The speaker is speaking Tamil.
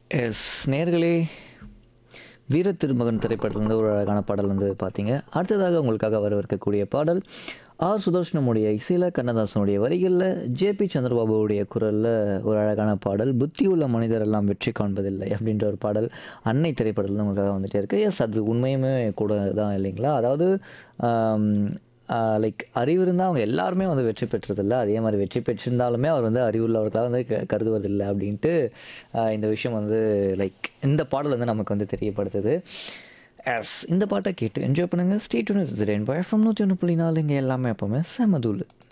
எஸ் நேர்களே வீர திருமகன் திரைப்படத்திலிருந்து ஒரு அழகான பாடல் வந்து பார்த்தீங்க அடுத்ததாக உங்களுக்காக வரவிருக்கக்கூடிய பாடல் ஆர் சுதர்ஷனமுடைய இசையில் கண்ணதாசனுடைய வரிகளில் ஜேபி சந்திரபாபுவுடைய குரலில் ஒரு அழகான பாடல் புத்தி உள்ள மனிதர் எல்லாம் வெற்றி காண்பதில்லை அப்படின்ற ஒரு பாடல் அன்னை திரைப்படத்தில் உங்களுக்காக வந்துட்டே இருக்கு எஸ் அது உண்மையுமே கூட தான் இல்லைங்களா அதாவது லைக் அறிவு இருந்தால் அவங்க எல்லாருமே வந்து வெற்றி பெற்றதில்ல அதே மாதிரி வெற்றி பெற்றிருந்தாலுமே அவர் வந்து அறிவுள்ளவர்களாக வந்து க கருதுவதில்லை அப்படின்ட்டு ஆஹ் இந்த விஷயம் வந்து லைக் இந்த பாடல் வந்து நமக்கு வந்து தெரியப்படுத்துது எஸ் இந்த பாட்டை கேட்டு என்ஜாய் பண்ணுங்கள் ஸ்டேட் ஒன்று ரெயின் பாய் ஃப்ரம் நூற்றி ஒன்று புள்ளி நாலு இங்கே எல்லாமே எப்போவுமே செமதூள்